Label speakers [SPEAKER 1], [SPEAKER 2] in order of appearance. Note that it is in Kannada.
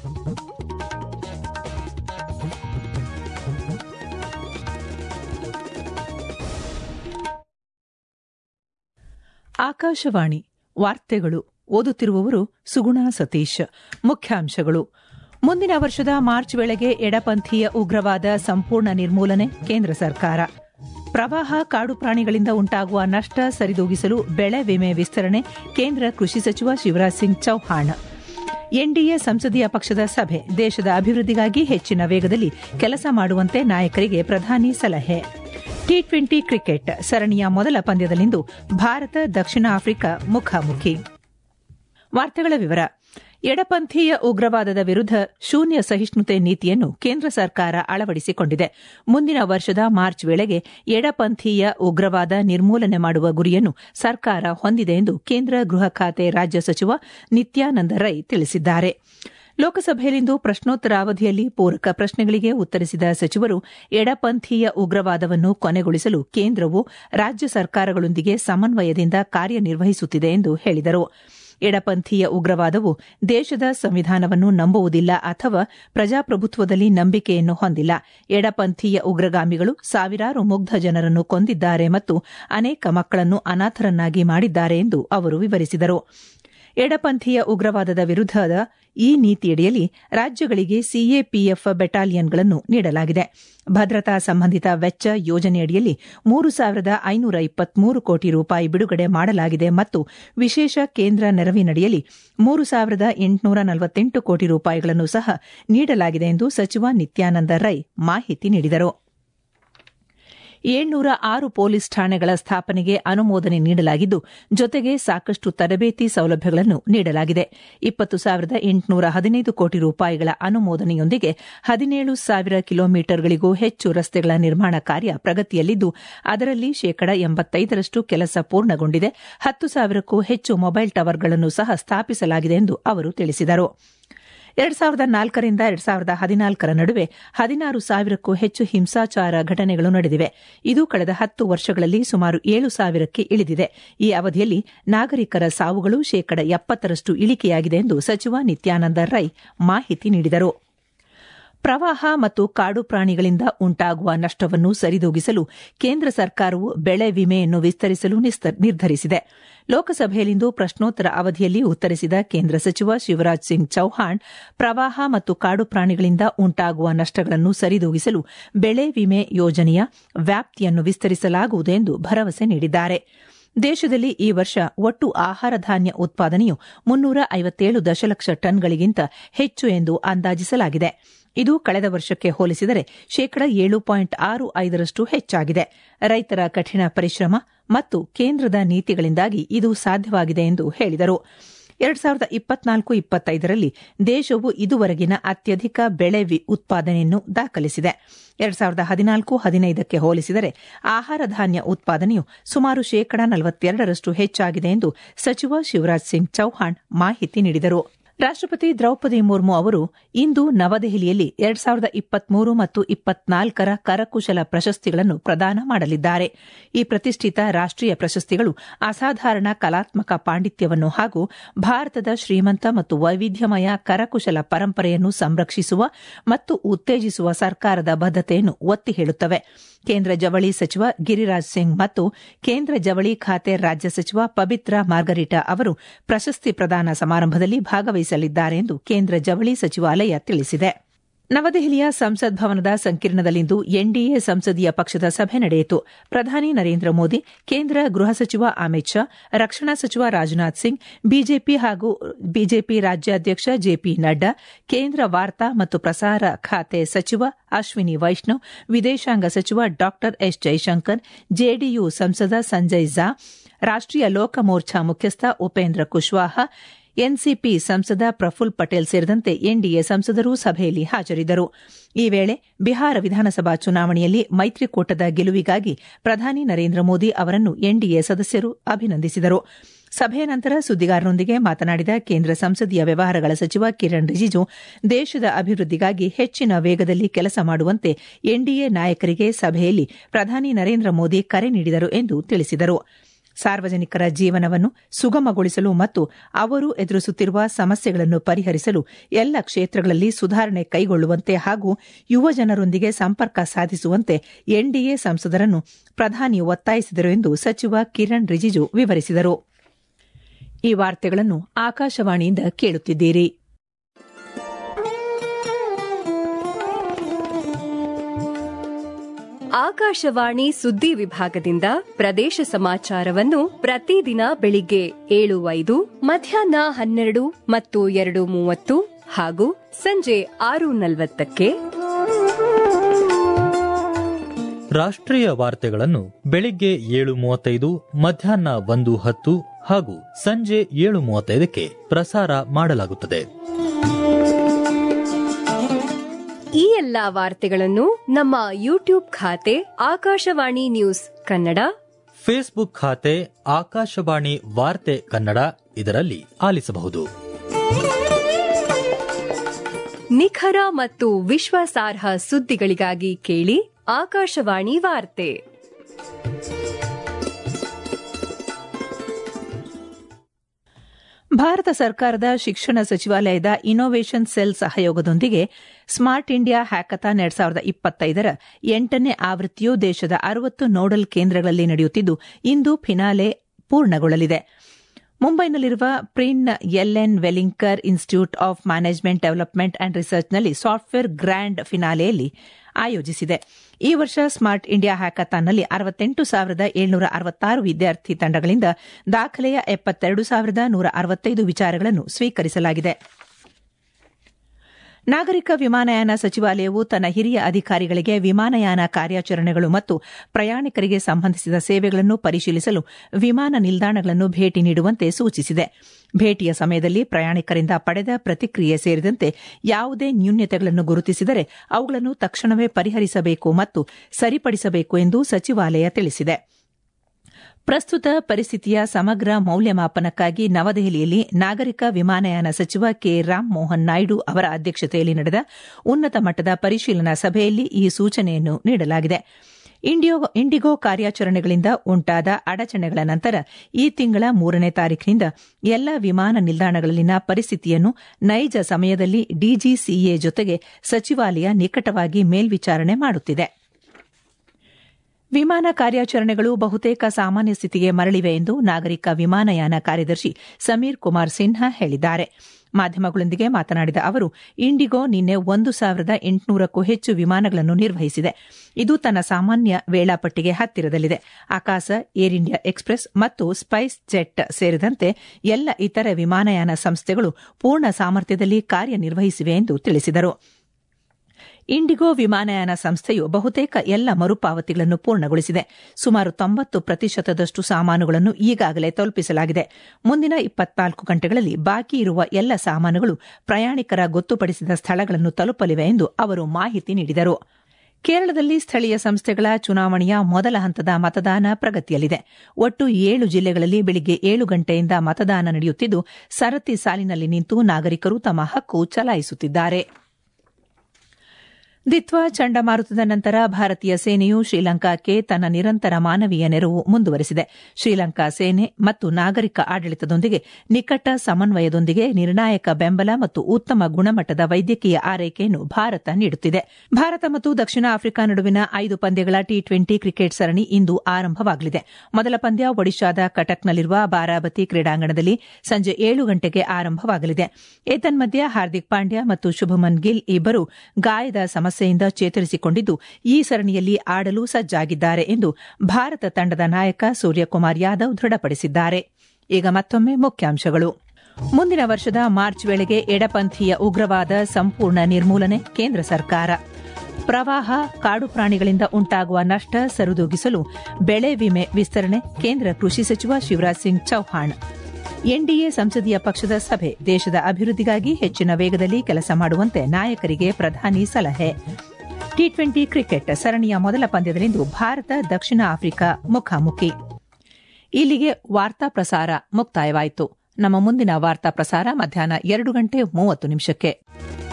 [SPEAKER 1] ಆಕಾಶವಾಣಿ ವಾರ್ತೆಗಳು ಓದುತ್ತಿರುವವರು ಸುಗುಣ ಸತೀಶ್ ಮುಖ್ಯಾಂಶಗಳು ಮುಂದಿನ ವರ್ಷದ ಮಾರ್ಚ್ ವೇಳೆಗೆ ಎಡಪಂಥೀಯ ಉಗ್ರವಾದ ಸಂಪೂರ್ಣ ನಿರ್ಮೂಲನೆ ಕೇಂದ್ರ ಸರ್ಕಾರ ಪ್ರವಾಹ ಕಾಡು ಪ್ರಾಣಿಗಳಿಂದ ಉಂಟಾಗುವ ನಷ್ಟ ಸರಿದೂಗಿಸಲು ಬೆಳೆ ವಿಮೆ ವಿಸ್ತರಣೆ ಕೇಂದ್ರ ಕೃಷಿ ಸಚಿವ ಶಿವರಾಜ್ ಸಿಂಗ್ ಚೌಹಾಣ್ ಎನ್ಡಿಎ ಸಂಸದೀಯ ಪಕ್ಷದ ಸಭೆ ದೇಶದ ಅಭಿವೃದ್ಧಿಗಾಗಿ ಹೆಚ್ಚಿನ ವೇಗದಲ್ಲಿ ಕೆಲಸ ಮಾಡುವಂತೆ ನಾಯಕರಿಗೆ ಪ್ರಧಾನಿ ಸಲಹೆ ಟಿ ಟ್ವೆಂಟಿ ಕ್ರಿಕೆಟ್ ಸರಣಿಯ ಮೊದಲ ಪಂದ್ಯದಲ್ಲಿಂದು ಭಾರತ ದಕ್ಷಿಣ ಆಫ್ರಿಕಾ ಮುಖಾಮುಖಿ ವಾರ್ತೆಗಳ ವಿವರ ಎಡಪಂಥೀಯ ಉಗ್ರವಾದದ ವಿರುದ್ಧ ಶೂನ್ಯ ಸಹಿಷ್ಣುತೆ ನೀತಿಯನ್ನು ಕೇಂದ್ರ ಸರ್ಕಾರ ಅಳವಡಿಸಿಕೊಂಡಿದೆ ಮುಂದಿನ ವರ್ಷದ ಮಾರ್ಚ್ ವೇಳೆಗೆ ಎಡಪಂಥೀಯ ಉಗ್ರವಾದ ನಿರ್ಮೂಲನೆ ಮಾಡುವ ಗುರಿಯನ್ನು ಸರ್ಕಾರ ಹೊಂದಿದೆ ಎಂದು ಕೇಂದ್ರ ಗೃಹ ಖಾತೆ ರಾಜ್ಯ ಸಚಿವ ನಿತ್ಯಾನಂದ ರೈ ತಿಳಿಸಿದ್ದಾರೆ ಲೋಕಸಭೆಯಲ್ಲಿಂದು ಪ್ರಶ್ನೋತ್ತರ ಅವಧಿಯಲ್ಲಿ ಪೂರಕ ಪ್ರಶ್ನೆಗಳಿಗೆ ಉತ್ತರಿಸಿದ ಸಚಿವರು ಎಡಪಂಥೀಯ ಉಗ್ರವಾದವನ್ನು ಕೊನೆಗೊಳಿಸಲು ಕೇಂದ್ರವು ರಾಜ್ಯ ಸರ್ಕಾರಗಳೊಂದಿಗೆ ಸಮನ್ವಯದಿಂದ ಕಾರ್ಯನಿರ್ವಹಿಸುತ್ತಿದೆ ಎಂದು ಹೇಳಿದರು ಎಡಪಂಥೀಯ ಉಗ್ರವಾದವು ದೇಶದ ಸಂವಿಧಾನವನ್ನು ನಂಬುವುದಿಲ್ಲ ಅಥವಾ ಪ್ರಜಾಪ್ರಭುತ್ವದಲ್ಲಿ ನಂಬಿಕೆಯನ್ನು ಹೊಂದಿಲ್ಲ ಎಡಪಂಥೀಯ ಉಗ್ರಗಾಮಿಗಳು ಸಾವಿರಾರು ಮುಗ್ಧ ಜನರನ್ನು ಕೊಂದಿದ್ದಾರೆ ಮತ್ತು ಅನೇಕ ಮಕ್ಕಳನ್ನು ಅನಾಥರನ್ನಾಗಿ ಮಾಡಿದ್ದಾರೆ ಎಂದು ಅವರು ವಿವರಿಸಿದರು ಎಡಪಂಥೀಯ ಉಗ್ರವಾದದ ವಿರುದ್ದದ ಈ ನೀತಿಯಡಿಯಲ್ಲಿ ರಾಜ್ಯಗಳಿಗೆ ಸಿಎಪಿಎಫ್ ಬೆಟಾಲಿಯನ್ಗಳನ್ನು ನೀಡಲಾಗಿದೆ ಭದ್ರತಾ ಸಂಬಂಧಿತ ವೆಚ್ಚ ಯೋಜನೆಯಡಿಯಲ್ಲಿ ಮೂರು ಸಾವಿರದ ಐನೂರ ಇಪ್ಪತ್ಮೂರು ಕೋಟಿ ರೂಪಾಯಿ ಬಿಡುಗಡೆ ಮಾಡಲಾಗಿದೆ ಮತ್ತು ವಿಶೇಷ ಕೇಂದ್ರ ನೆರವಿನಡಿಯಲ್ಲಿ ಮೂರು ಸಾವಿರದ ಎಂಟುನೂರ ನಲವತ್ತೆಂಟು ಕೋಟಿ ರೂಪಾಯಿಗಳನ್ನು ಸಹ ನೀಡಲಾಗಿದೆ ಎಂದು ಸಚಿವ ನಿತ್ಯಾನಂದ ರೈ ಮಾಹಿತಿ ನೀಡಿದರು ಏಳ್ನೂರ ಆರು ಪೊಲೀಸ್ ಠಾಣೆಗಳ ಸ್ಥಾಪನೆಗೆ ಅನುಮೋದನೆ ನೀಡಲಾಗಿದ್ದು ಜೊತೆಗೆ ಸಾಕಷ್ಟು ತರಬೇತಿ ಸೌಲಭ್ಯಗಳನ್ನು ನೀಡಲಾಗಿದೆ ಇಪ್ಪತ್ತು ಸಾವಿರದ ಎಂಟುನೂರ ಹದಿನೈದು ಕೋಟಿ ರೂಪಾಯಿಗಳ ಅನುಮೋದನೆಯೊಂದಿಗೆ ಹದಿನೇಳು ಸಾವಿರ ಕಿಲೋಮೀಟರ್ಗಳಿಗೂ ಹೆಚ್ಚು ರಸ್ತೆಗಳ ನಿರ್ಮಾಣ ಕಾರ್ಯ ಪ್ರಗತಿಯಲ್ಲಿದ್ದು ಅದರಲ್ಲಿ ಶೇಕಡ ಎಂಬತ್ತೈದರಷ್ಟು ಕೆಲಸ ಪೂರ್ಣಗೊಂಡಿದೆ ಹತ್ತು ಸಾವಿರಕ್ಕೂ ಹೆಚ್ಚು ಮೊಬೈಲ್ ಟವರ್ಗಳನ್ನು ಸಹ ಸ್ಥಾಪಿಸಲಾಗಿದೆ ಎಂದು ಅವರು ತಿಳಿಸಿದರು ಎರಡು ಸಾವಿರದ ನಾಲ್ಕರಿಂದ ಎರಡು ಸಾವಿರದ ಹದಿನಾಲ್ಕರ ನಡುವೆ ಹದಿನಾರು ಸಾವಿರಕ್ಕೂ ಹೆಚ್ಚು ಹಿಂಸಾಚಾರ ಘಟನೆಗಳು ನಡೆದಿವೆ ಇದು ಕಳೆದ ಹತ್ತು ವರ್ಷಗಳಲ್ಲಿ ಸುಮಾರು ಏಳು ಸಾವಿರಕ್ಕೆ ಇಳಿದಿದೆ ಈ ಅವಧಿಯಲ್ಲಿ ನಾಗರಿಕರ ಸಾವುಗಳು ಶೇಕಡ ಎಪ್ಪತ್ತರಷ್ಟು ಇಳಿಕೆಯಾಗಿದೆ ಎಂದು ಸಚಿವ ನಿತ್ಯಾನಂದ ರೈ ಮಾಹಿತಿ ನೀಡಿದರು ಪ್ರವಾಹ ಮತ್ತು ಕಾಡು ಪ್ರಾಣಿಗಳಿಂದ ಉಂಟಾಗುವ ನಷ್ಟವನ್ನು ಸರಿದೂಗಿಸಲು ಕೇಂದ್ರ ಸರ್ಕಾರವು ಬೆಳೆ ವಿಮೆಯನ್ನು ವಿಸ್ತರಿಸಲು ನಿರ್ಧರಿಸಿದೆ ಲೋಕಸಭೆಯಲ್ಲಿಂದು ಪ್ರಶ್ನೋತ್ತರ ಅವಧಿಯಲ್ಲಿ ಉತ್ತರಿಸಿದ ಕೇಂದ್ರ ಸಚಿವ ಶಿವರಾಜ್ ಸಿಂಗ್ ಚೌಹಾಣ್ ಪ್ರವಾಹ ಮತ್ತು ಕಾಡು ಪ್ರಾಣಿಗಳಿಂದ ಉಂಟಾಗುವ ನಷ್ಟಗಳನ್ನು ಸರಿದೂಗಿಸಲು ಬೆಳೆ ವಿಮೆ ಯೋಜನೆಯ ವ್ಯಾಪ್ತಿಯನ್ನು ವಿಸ್ತರಿಸಲಾಗುವುದು ಎಂದು ಭರವಸೆ ನೀಡಿದ್ದಾರೆ ದೇಶದಲ್ಲಿ ಈ ವರ್ಷ ಒಟ್ಟು ಆಹಾರ ಧಾನ್ಯ ಉತ್ಪಾದನೆಯು ಮುನ್ನೂರ ಐವತ್ತೇಳು ದಶಲಕ್ಷ ಟನ್ಗಳಿಗಿಂತ ಹೆಚ್ಚು ಎಂದು ಅಂದಾಜಿಸಲಾಗಿದೆ ಇದು ಕಳೆದ ವರ್ಷಕ್ಕೆ ಹೋಲಿಸಿದರೆ ಶೇಕಡ ಏಳು ಪಾಯಿಂಟ್ ಆರು ಐದರಷ್ಟು ಹೆಚ್ಚಾಗಿದೆ ರೈತರ ಕಠಿಣ ಪರಿಶ್ರಮ ಮತ್ತು ಕೇಂದ್ರದ ನೀತಿಗಳಿಂದಾಗಿ ಇದು ಸಾಧ್ಯವಾಗಿದೆ ಎಂದು ಹೇಳಿದರು ಎರಡು ಸಾವಿರದ ಇಪ್ಪತ್ನಾಲ್ಕು ಇಪ್ಪತ್ತೈದರಲ್ಲಿ ದೇಶವು ಇದುವರೆಗಿನ ಅತ್ಯಧಿಕ ಬೆಳೆ ಉತ್ಪಾದನೆಯನ್ನು ದಾಖಲಿಸಿದೆ ಎರಡು ಸಾವಿರದ ಹದಿನಾಲ್ಕು ಹದಿನೈದಕ್ಕೆ ಹೋಲಿಸಿದರೆ ಆಹಾರ ಧಾನ್ಯ ಉತ್ಪಾದನೆಯು ಸುಮಾರು ಶೇಕಡ ನಲವತ್ತೆರಡರಷ್ಟು ಹೆಚ್ಚಾಗಿದೆ ಎಂದು ಸಚಿವ ಶಿವರಾಜ್ ಸಿಂಗ್ ಚೌಹಾಣ್ ಮಾಹಿತಿ ನೀಡಿದರು ರಾಷ್ಟಪತಿ ದ್ರೌಪದಿ ಮುರ್ಮು ಅವರು ಇಂದು ನವದೆಹಲಿಯಲ್ಲಿ ಎರಡ್ ಸಾವಿರದ ಇಪ್ಪತ್ಮೂರು ಮತ್ತು ಇಪ್ಪತ್ನಾಲ್ಕರ ಕರಕುಶಲ ಪ್ರಶಸ್ತಿಗಳನ್ನು ಪ್ರದಾನ ಮಾಡಲಿದ್ದಾರೆ ಈ ಪ್ರತಿಷ್ಠಿತ ರಾಷ್ಟೀಯ ಪ್ರಶಸ್ತಿಗಳು ಅಸಾಧಾರಣ ಕಲಾತ್ಮಕ ಪಾಂಡಿತ್ಯವನ್ನು ಹಾಗೂ ಭಾರತದ ಶ್ರೀಮಂತ ಮತ್ತು ವೈವಿಧ್ಯಮಯ ಕರಕುಶಲ ಪರಂಪರೆಯನ್ನು ಸಂರಕ್ಷಿಸುವ ಮತ್ತು ಉತ್ತೇಜಿಸುವ ಸರ್ಕಾರದ ಬದ್ದತೆಯನ್ನು ಒತ್ತಿ ಹೇಳುತ್ತವೆ ಕೇಂದ್ರ ಜವಳಿ ಸಚಿವ ಗಿರಿರಾಜ್ ಸಿಂಗ್ ಮತ್ತು ಕೇಂದ್ರ ಜವಳಿ ಖಾತೆ ರಾಜ್ಯ ಸಚಿವ ಪಬಿತ್ರಾ ಮಾರ್ಗರಿಟಾ ಅವರು ಪ್ರಶಸ್ತಿ ಪ್ರದಾನ ಸಮಾರಂಭದಲ್ಲಿ ಭಾಗವಹಿಸಲಿದ್ದಾರೆ ಎಂದು ಕೇಂದ್ರ ಜವಳಿ ಸಚಿವಾಲಯ ತಿಳಿಸಿದೆ ನವದೆಹಲಿಯ ಸಂಸತ್ ಭವನದ ಸಂಕೀರ್ಣದಲ್ಲಿಂದು ಎನ್ಡಿಎ ಸಂಸದೀಯ ಪಕ್ಷದ ಸಭೆ ನಡೆಯಿತು ಪ್ರಧಾನಿ ನರೇಂದ್ರ ಮೋದಿ ಕೇಂದ್ರ ಗೃಹ ಸಚಿವ ಅಮಿತ್ ಶಾ ರಕ್ಷಣಾ ಸಚಿವ ರಾಜನಾಥ್ ಸಿಂಗ್ ಬಿಜೆಪಿ ಹಾಗೂ ಬಿಜೆಪಿ ರಾಜ್ಯಾಧ್ಯಕ್ಷ ಜೆಪಿ ನಡ್ಡಾ ಕೇಂದ್ರ ವಾರ್ತಾ ಮತ್ತು ಪ್ರಸಾರ ಖಾತೆ ಸಚಿವ ಅಶ್ವಿನಿ ವೈಷ್ಣವ್ ವಿದೇಶಾಂಗ ಸಚಿವ ಡಾ ಎಸ್ ಜೈಶಂಕರ್ ಜೆಡಿಯು ಸಂಸದ ಸಂಜಯ್ ಝಾ ರಾಷ್ಟೀಯ ಲೋಕ ಮೋರ್ಚಾ ಮುಖ್ಯಸ್ಥ ಉಪೇಂದ್ರ ಕುಶ್ವಾಹ ಎನ್ಸಿಪಿ ಸಂಸದ ಪ್ರಫುಲ್ ಪಟೇಲ್ ಸೇರಿದಂತೆ ಎನ್ಡಿಎ ಸಂಸದರು ಸಭೆಯಲ್ಲಿ ಹಾಜರಿದ್ದರು ಈ ವೇಳೆ ಬಿಹಾರ ವಿಧಾನಸಭಾ ಚುನಾವಣೆಯಲ್ಲಿ ಮೈತ್ರಿಕೂಟದ ಗೆಲುವಿಗಾಗಿ ಪ್ರಧಾನಿ ನರೇಂದ್ರ ಮೋದಿ ಅವರನ್ನು ಎನ್ಡಿಎ ಸದಸ್ಯರು ಅಭಿನಂದಿಸಿದರು ಸಭೆಯ ನಂತರ ಸುದ್ದಿಗಾರರೊಂದಿಗೆ ಮಾತನಾಡಿದ ಕೇಂದ್ರ ಸಂಸದೀಯ ವ್ಯವಹಾರಗಳ ಸಚಿವ ಕಿರಣ್ ರಿಜಿಜು ದೇಶದ ಅಭಿವೃದ್ಧಿಗಾಗಿ ಹೆಚ್ಚಿನ ವೇಗದಲ್ಲಿ ಕೆಲಸ ಮಾಡುವಂತೆ ಎನ್ಡಿಎ ನಾಯಕರಿಗೆ ಸಭೆಯಲ್ಲಿ ಪ್ರಧಾನಿ ನರೇಂದ್ರ ಮೋದಿ ಕರೆ ನೀಡಿದರು ಎಂದು ತಿಳಿಸಿದರು ಸಾರ್ವಜನಿಕರ ಜೀವನವನ್ನು ಸುಗಮಗೊಳಿಸಲು ಮತ್ತು ಅವರು ಎದುರಿಸುತ್ತಿರುವ ಸಮಸ್ಯೆಗಳನ್ನು ಪರಿಹರಿಸಲು ಎಲ್ಲ ಕ್ಷೇತ್ರಗಳಲ್ಲಿ ಸುಧಾರಣೆ ಕೈಗೊಳ್ಳುವಂತೆ ಹಾಗೂ ಯುವ ಜನರೊಂದಿಗೆ ಸಂಪರ್ಕ ಸಾಧಿಸುವಂತೆ ಎನ್ಡಿಎ ಸಂಸದರನ್ನು ಪ್ರಧಾನಿ ಒತ್ತಾಯಿಸಿದರು ಎಂದು ಸಚಿವ ಕಿರಣ್ ರಿಜಿಜು ವಿವರಿಸಿದರು ಈ ವಾರ್ತೆಗಳನ್ನು ಆಕಾಶವಾಣಿಯಿಂದ ಕೇಳುತ್ತಿದ್ದೀರಿ
[SPEAKER 2] ಆಕಾಶವಾಣಿ ಸುದ್ದಿ ವಿಭಾಗದಿಂದ ಪ್ರದೇಶ ಸಮಾಚಾರವನ್ನು ಪ್ರತಿದಿನ ಬೆಳಿಗ್ಗೆ ಏಳು ಐದು ಮಧ್ಯಾಹ್ನ ಹನ್ನೆರಡು ಮತ್ತು ಎರಡು ಮೂವತ್ತು ಹಾಗೂ ಸಂಜೆ ಆರು ನಲವತ್ತಕ್ಕೆ
[SPEAKER 3] ರಾಷ್ಟ್ರೀಯ ವಾರ್ತೆಗಳನ್ನು ಬೆಳಿಗ್ಗೆ ಏಳು ಮೂವತ್ತೈದು ಮಧ್ಯಾಹ್ನ ಒಂದು ಹತ್ತು ಹಾಗೂ ಸಂಜೆ ಏಳು ಮೂವತ್ತೈದಕ್ಕೆ ಪ್ರಸಾರ ಮಾಡಲಾಗುತ್ತದೆ
[SPEAKER 2] ಈ ಎಲ್ಲಾ ವಾರ್ತೆಗಳನ್ನು ನಮ್ಮ ಯೂಟ್ಯೂಬ್ ಖಾತೆ ಆಕಾಶವಾಣಿ ನ್ಯೂಸ್ ಕನ್ನಡ
[SPEAKER 3] ಫೇಸ್ಬುಕ್ ಖಾತೆ ಆಕಾಶವಾಣಿ ವಾರ್ತೆ ಕನ್ನಡ ಇದರಲ್ಲಿ ಆಲಿಸಬಹುದು
[SPEAKER 2] ನಿಖರ ಮತ್ತು ವಿಶ್ವಾಸಾರ್ಹ ಸುದ್ದಿಗಳಿಗಾಗಿ ಕೇಳಿ ಆಕಾಶವಾಣಿ ವಾರ್ತೆ
[SPEAKER 1] ಭಾರತ ಸರ್ಕಾರದ ಶಿಕ್ಷಣ ಸಚಿವಾಲಯದ ಇನ್ನೋವೇಷನ್ ಸೆಲ್ ಸಹಯೋಗದೊಂದಿಗೆ ಸ್ಮಾರ್ಟ್ ಇಂಡಿಯಾ ಹ್ಯಾಕಥಾನ್ ಎರಡ್ ಸಾವಿರದ ಇಪ್ಪತ್ತೈದರ ಎಂಟನೇ ಆವೃತ್ತಿಯು ದೇಶದ ಅರವತ್ತು ನೋಡಲ್ ಕೇಂದ್ರಗಳಲ್ಲಿ ನಡೆಯುತ್ತಿದ್ದು ಇಂದು ಫಿನಾಲೆ ಪೂರ್ಣಗೊಳ್ಳಲಿದೆ ಮುಂಬೈನಲ್ಲಿರುವ Prin L N Welingkar institute of management development and ರಿಸರ್ಚ್ನಲ್ಲಿ ಸಾಫ್ಟ್ವೇರ್ ಗ್ರ್ಯಾಂಡ್ ಫಿನಾಲೆಯಲ್ಲಿ ಆಯೋಜಿಸಿದೆ ಈ ವರ್ಷ ಸ್ಮಾರ್ಟ್ ಇಂಡಿಯಾ ಹ್ಯಾಕಥಾನ್ನಲ್ಲಿ ಅರವತ್ತೆಂಟು ಸಾವಿರದ ಏಳ್ನೂರ ಅರವತ್ತಾರು ವಿದ್ಯಾರ್ಥಿ ತಂಡಗಳಿಂದ ದಾಖಲೆಯ ಎಪ್ಪತ್ತೆರಡು ಸಾವಿರದ ನೂರ ಅರವತ್ತೈದು ವಿಚಾರಗಳನ್ನು ಸ್ವೀಕರಿಸಲಾಗಿದೆ ನಾಗರಿಕ ವಿಮಾನಯಾನ ಸಚಿವಾಲಯವು ತನ್ನ ಹಿರಿಯ ಅಧಿಕಾರಿಗಳಿಗೆ ವಿಮಾನಯಾನ ಕಾರ್ಯಾಚರಣೆಗಳು ಮತ್ತು ಪ್ರಯಾಣಿಕರಿಗೆ ಸಂಬಂಧಿಸಿದ ಸೇವೆಗಳನ್ನು ಪರಿಶೀಲಿಸಲು ವಿಮಾನ ನಿಲ್ದಾಣಗಳನ್ನು ಭೇಟಿ ನೀಡುವಂತೆ ಸೂಚಿಸಿದೆ ಭೇಟಿಯ ಸಮಯದಲ್ಲಿ ಪ್ರಯಾಣಿಕರಿಂದ ಪಡೆದ ಪ್ರತಿಕ್ರಿಯೆ ಸೇರಿದಂತೆ ಯಾವುದೇ ನ್ಯೂನ್ಯತೆಗಳನ್ನು ಗುರುತಿಸಿದರೆ ಅವುಗಳನ್ನು ತಕ್ಷಣವೇ ಪರಿಹರಿಸಬೇಕು ಮತ್ತು ಸರಿಪಡಿಸಬೇಕು ಎಂದು ಸಚಿವಾಲಯ ತಿಳಿಸಿದೆ ಪ್ರಸ್ತುತ ಪರಿಸ್ಥಿತಿಯ ಸಮಗ್ರ ಮೌಲ್ಯಮಾಪನಕ್ಕಾಗಿ ನವದೆಹಲಿಯಲ್ಲಿ ನಾಗರಿಕ ವಿಮಾನಯಾನ ಸಚಿವ ಕೆ ರಾಮ್ ಮೋಹನ್ ನಾಯ್ಡು ಅವರ ಅಧ್ಯಕ್ಷತೆಯಲ್ಲಿ ನಡೆದ ಉನ್ನತ ಮಟ್ಟದ ಪರಿಶೀಲನಾ ಸಭೆಯಲ್ಲಿ ಈ ಸೂಚನೆಯನ್ನು ನೀಡಲಾಗಿದೆ ಇಂಡಿಗೋ ಕಾರ್ಯಾಚರಣೆಗಳಿಂದ ಉಂಟಾದ ಅಡಚಣೆಗಳ ನಂತರ ಈ ತಿಂಗಳ ಮೂರನೇ ತಾರೀಖಿನಿಂದ ಎಲ್ಲ ವಿಮಾನ ನಿಲ್ದಾಣಗಳಲ್ಲಿನ ಪರಿಸ್ಥಿತಿಯನ್ನು ನೈಜ ಸಮಯದಲ್ಲಿ ಡಿಜಿಸಿಎ ಜೊತೆಗೆ ಸಚಿವಾಲಯ ನಿಕಟವಾಗಿ ಮೇಲ್ವಿಚಾರಣೆ ಮಾಡುತ್ತಿದೆ ವಿಮಾನ ಕಾರ್ಯಾಚರಣೆಗಳು ಬಹುತೇಕ ಸಾಮಾನ್ಯ ಸ್ಥಿತಿಗೆ ಮರಳಿವೆ ಎಂದು ನಾಗರಿಕ ವಿಮಾನಯಾನ ಕಾರ್ಯದರ್ಶಿ ಸಮೀರ್ ಕುಮಾರ್ ಸಿನ್ಹಾ ಹೇಳಿದ್ದಾರೆ ಮಾಧ್ಯಮಗಳೊಂದಿಗೆ ಮಾತನಾಡಿದ ಅವರು ಇಂಡಿಗೋ ನಿನ್ನೆ ಒಂದು ಸಾವಿರದ ಎಂಟುನೂರಕ್ಕೂ ಹೆಚ್ಚು ವಿಮಾನಗಳನ್ನು ನಿರ್ವಹಿಸಿದೆ ಇದು ತನ್ನ ಸಾಮಾನ್ಯ ವೇಳಾಪಟ್ಟಿಗೆ ಹತ್ತಿರದಲ್ಲಿದೆ ಆಕಾಶ ಏರ್ ಇಂಡಿಯಾ ಎಕ್ಸ್ಪ್ರೆಸ್ ಮತ್ತು ಸ್ಪೈಸ್ ಜೆಟ್ ಸೇರಿದಂತೆ ಎಲ್ಲ ಇತರ ವಿಮಾನಯಾನ ಸಂಸ್ಥೆಗಳು ಪೂರ್ಣ ಸಾಮರ್ಥ್ಯದಲ್ಲಿ ಕಾರ್ಯನಿರ್ವಹಿಸಿವೆ ಎಂದು ತಿಳಿಸಿದರು ಇಂಡಿಗೋ ವಿಮಾನಯಾನ ಸಂಸ್ಥೆಯು ಬಹುತೇಕ ಎಲ್ಲ ಮರುಪಾವತಿಗಳನ್ನು ಪೂರ್ಣಗೊಳಿಸಿದೆ ಸುಮಾರು ತೊಂಬತ್ತು ಪ್ರತಿಶತದಷ್ಟು ಸಾಮಾನುಗಳನ್ನು ಈಗಾಗಲೇ ತಲುಪಿಸಲಾಗಿದೆ ಮುಂದಿನ ಇಪ್ಪತ್ನಾಲ್ಕು ಗಂಟೆಗಳಲ್ಲಿ ಬಾಕಿ ಇರುವ ಎಲ್ಲ ಸಾಮಾನುಗಳು ಪ್ರಯಾಣಿಕರ ಗೊತ್ತುಪಡಿಸಿದ ಸ್ಥಳಗಳನ್ನು ತಲುಪಲಿವೆ ಎಂದು ಅವರು ಮಾಹಿತಿ ನೀಡಿದರು ಕೇರಳದಲ್ಲಿ ಸ್ಥಳೀಯ ಸಂಸ್ಥೆಗಳ ಚುನಾವಣೆಯ ಮೊದಲ ಹಂತದ ಮತದಾನ ಪ್ರಗತಿಯಲ್ಲಿದೆ ಒಟ್ಟು ಏಳು ಜಿಲ್ಲೆಗಳಲ್ಲಿ ಬೆಳಗ್ಗೆ ಏಳು ಗಂಟೆಯಿಂದ ಮತದಾನ ನಡೆಯುತ್ತಿದ್ದು ಸರತಿ ಸಾಲಿನಲ್ಲಿ ನಿಂತು ನಾಗರಿಕರು ತಮ್ಮ ಹಕ್ಕು ಚಲಾಯಿಸುತ್ತಿದ್ದಾರೆ ದಿತ್ವಾ ಚಂಡಮಾರುತದ ನಂತರ ಭಾರತೀಯ ಸೇನೆಯು ಶ್ರೀಲಂಕಾಕ್ಕೆ ತನ್ನ ನಿರಂತರ ಮಾನವೀಯ ನೆರವು ಮುಂದುವರೆಸಿದೆ ಶ್ರೀಲಂಕಾ ಸೇನೆ ಮತ್ತು ನಾಗರಿಕ ಆಡಳಿತದೊಂದಿಗೆ ನಿಕಟ ಸಮನ್ವಯದೊಂದಿಗೆ ನಿರ್ಣಾಯಕ ಬೆಂಬಲ ಮತ್ತು ಉತ್ತಮ ಗುಣಮಟ್ಟದ ವೈದ್ಯಕೀಯ ಆರೈಕೆಯನ್ನು ಭಾರತ ನೀಡುತ್ತಿದೆ ಭಾರತ ಮತ್ತು ದಕ್ಷಿಣ ಆಫ್ರಿಕಾ ನಡುವಿನ ಐದು ಪಂದ್ಯಗಳ ಟಿ ಟ್ವೆಂಟಿ ಕ್ರಿಕೆಟ್ ಸರಣಿ ಇಂದು ಆರಂಭವಾಗಲಿದೆ ಮೊದಲ ಪಂದ್ಯ ಒಡಿಶಾದ ಕಟಕ್ನಲ್ಲಿರುವ ಬಾರಾಬತಿ ಕ್ರೀಡಾಂಗಣದಲ್ಲಿ ಸಂಜೆ ಏಳು ಗಂಟೆಗೆ ಆರಂಭವಾಗಲಿದೆ ಏತನ್ಮಧ್ಯೆ ಹಾರ್ದಿಕ್ ಪಾಂಡ್ಯ ಮತ್ತು ಶುಭಮನ್ ಗಿಲ್ ಇಬ್ಬರು ಗಾಯದ ಸಮಸ್ಯೆ ಸಮಸ್ಯೆಯಿಂದ ಚೇತರಿಸಿಕೊಂಡಿದ್ದು ಈ ಸರಣಿಯಲ್ಲಿ ಆಡಲು ಸಜ್ಜಾಗಿದ್ದಾರೆ ಎಂದು ಭಾರತ ತಂಡದ ನಾಯಕ ಸೂರ್ಯಕುಮಾರ್ ಯಾದವ್ ದೃಢಪಡಿಸಿದ್ದಾರೆ ಈಗ ಮತ್ತೊಮ್ಮೆ ಮುಖ್ಯಾಂಶಗಳು ಮುಂದಿನ ವರ್ಷದ ಮಾರ್ಚ್ ವೇಳೆಗೆ ಎಡಪಂಥೀಯ ಉಗ್ರವಾದ ಸಂಪೂರ್ಣ ನಿರ್ಮೂಲನೆ ಕೇಂದ್ರ ಸರ್ಕಾರ ಪ್ರವಾಹ ಕಾಡು ಪ್ರಾಣಿಗಳಿಂದ ಉಂಟಾಗುವ ನಷ್ಟ ಸರಿದೂಗಿಸಲು ಬೆಳೆ ವಿಮೆ ವಿಸ್ತರಣೆ ಕೇಂದ್ರ ಕೃಷಿ ಸಚಿವ ಶಿವರಾಜ್ ಸಿಂಗ್ ಚೌಹಾಣ್ ಎನ್ಡಿಎ ಸಂಸದೀಯ ಪಕ್ಷದ ಸಭೆ ದೇಶದ ಅಭಿವೃದ್ಧಿಗಾಗಿ ಹೆಚ್ಚಿನ ವೇಗದಲ್ಲಿ ಕೆಲಸ ಮಾಡುವಂತೆ ನಾಯಕರಿಗೆ ಪ್ರಧಾನಿ ಸಲಹೆ ಟಿ ಟ್ವೆಂಟಿ ಕ್ರಿಕೆಟ್ ಸರಣಿಯ ಮೊದಲ ಪಂದ್ಯದಲ್ಲಿಂದು ಭಾರತ ದಕ್ಷಿಣ ಆಫ್ರಿಕಾ ಮುಖಾಮುಖಿ ಇಲ್ಲಿಗೆ ವಾರ್ತಾ ಪ್ರಸಾರ ಮುಕ್ತಾಯವಾಯಿತು ನಮ್ಮ ಮುಂದಿನ ವಾರ್ತಾ ಪ್ರಸಾರ ಮಧ್ಯಾಹ್ನ ಎರಡು ಗಂಟೆ ಮೂವತ್ತು ನಿಮಿಷಕ್ಕೆ